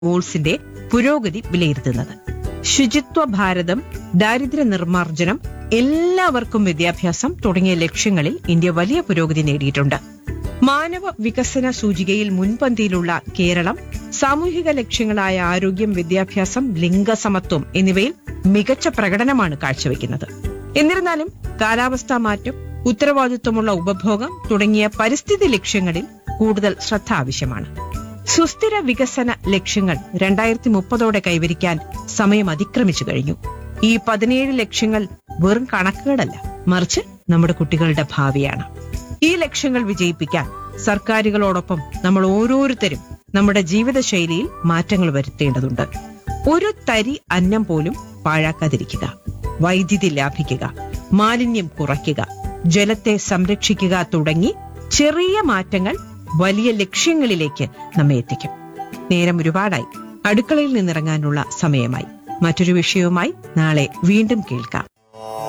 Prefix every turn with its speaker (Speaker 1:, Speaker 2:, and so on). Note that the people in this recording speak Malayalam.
Speaker 1: ഗോൾസിന്റെ പുരോഗതി വിലയിരുത്തുന്നത് ശുചിത്വ ഭാരതം ദാരിദ്ര്യ നിർമ്മാർജ്ജനം എല്ലാവർക്കും വിദ്യാഭ്യാസം തുടങ്ങിയ ലക്ഷ്യങ്ങളിൽ ഇന്ത്യ വലിയ പുരോഗതി നേടിയിട്ടുണ്ട് മാനവ വികസന സൂചികയിൽ മുൻപന്തിയിലുള്ള കേരളം സാമൂഹിക ലക്ഷ്യങ്ങളായ ആരോഗ്യം വിദ്യാഭ്യാസം ലിംഗസമത്വം എന്നിവയിൽ മികച്ച പ്രകടനമാണ് കാഴ്ചവെക്കുന്നത് എന്നിരുന്നാലും കാലാവസ്ഥാ മാറ്റം ഉത്തരവാദിത്വമുള്ള ഉപഭോഗം തുടങ്ങിയ പരിസ്ഥിതി ലക്ഷ്യങ്ങളിൽ കൂടുതൽ ശ്രദ്ധ ആവശ്യമാണ് സുസ്ഥിര വികസന ലക്ഷ്യങ്ങൾ രണ്ടായിരത്തി മുപ്പതോടെ കൈവരിക്കാൻ സമയം അതിക്രമിച്ചു കഴിഞ്ഞു ഈ പതിനേഴ് ലക്ഷ്യങ്ങൾ വെറും കണക്കുകളല്ല മറിച്ച് നമ്മുടെ കുട്ടികളുടെ ഭാവിയാണ് ഈ ലക്ഷ്യങ്ങൾ വിജയിപ്പിക്കാൻ സർക്കാരുകളോടൊപ്പം നമ്മൾ ഓരോരുത്തരും നമ്മുടെ ജീവിതശൈലിയിൽ മാറ്റങ്ങൾ വരുത്തേണ്ടതുണ്ട് ഒരു തരി അന്നം പോലും പാഴാക്കാതിരിക്കുക വൈദ്യുതി ലാഭിക്കുക മാലിന്യം കുറയ്ക്കുക ജലത്തെ സംരക്ഷിക്കുക തുടങ്ങി ചെറിയ മാറ്റങ്ങൾ വലിയ ലക്ഷ്യങ്ങളിലേക്ക് നമ്മെ എത്തിക്കും നേരം ഒരുപാടായി അടുക്കളയിൽ നിന്നിറങ്ങാനുള്ള സമയമായി മറ്റൊരു വിഷയവുമായി നാളെ വീണ്ടും കേൾക്കാം